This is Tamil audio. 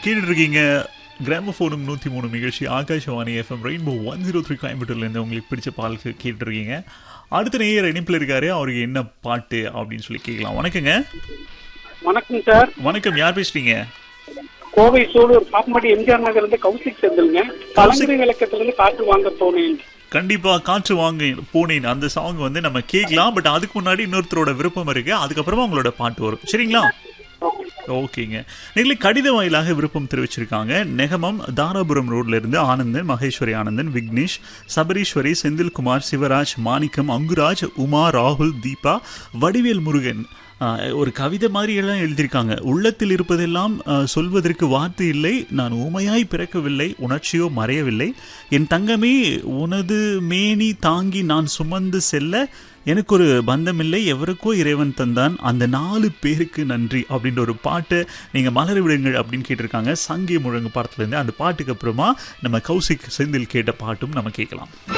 கேட்டுட்டு இருக்கீங்க கிராமபோனும் நூற்றி மூணு நிகழ்ச்சி Akashvani FM rainbow one zero three கோயம்புத்தூர்லேருந்து உங்களுக்கு பிடிச்ச பாலுக்கு கேட்டுட்டு இருக்கீங்க அடுத்த நேயர் இணைப்பில் இருக்காரு அவருக்கு என்ன பாட்டு அப்படின்னு சொல்லி கேட்கலாம் வணக்கங்க வணக்கம் சார் வணக்கம் யார் பேசுறீங்க கோவை சூலூர் பாப்பமடி எம்ஜிஆர் நகர் இருந்து கௌசிக் செந்தில்ங்க கலங்கரை விளக்கத்துல இருந்து காற்று வாங்க போனேன் கண்டிப்பா காற்று வாங்க போனேன் அந்த சாங் வந்து நம்ம கேட்கலாம் பட் அதுக்கு முன்னாடி இன்னொருத்தரோட விருப்பம் இருக்கு அதுக்கப்புறமா உங்களோட பாட்டு வரும் சரிங்களா ஓகேங்க நீங்களே கடித வாயிலாக விருப்பம் தெரிவிச்சிருக்காங்க நெகமம் தாராபுரம் ரோட்ல இருந்து ஆனந்தன் மகேஸ்வரி ஆனந்தன் விக்னேஷ் சபரீஸ்வரி செந்தில்குமார் சிவராஜ் மாணிக்கம் அங்குராஜ் உமா ராகுல் தீபா வடிவேல் முருகன் ஆஹ், ஒரு கவிதை மாதிரி எல்லாம் எழுதியிருக்காங்க உள்ளத்தில் இருப்பதெல்லாம் ஆஹ், சொல்வதற்கு வார்த்தை இல்லை நான் ஊமையாய் பிறக்கவில்லை உணர்ச்சியோ மறையவில்லை என் தங்கமே உனது மேனி தாங்கி நான் சுமந்து செல்ல எனக்கு ஒரு பந்தமில்லை எவருக்கோ இறைவன் தந்தான் அந்த நாலு பேருக்கு நன்றி அப்படின்ற ஒரு பாட்டை நீங்கள் மலர விடுங்கள் அப்படின்னு கேட்டிருக்காங்க சங்கே முழங்கு படத்துலேருந்து அந்த பாட்டுக்கு அப்புறமா நம்ம கௌசிக் செந்தில் கேட்ட பாட்டும் நம்ம கேட்கலாம்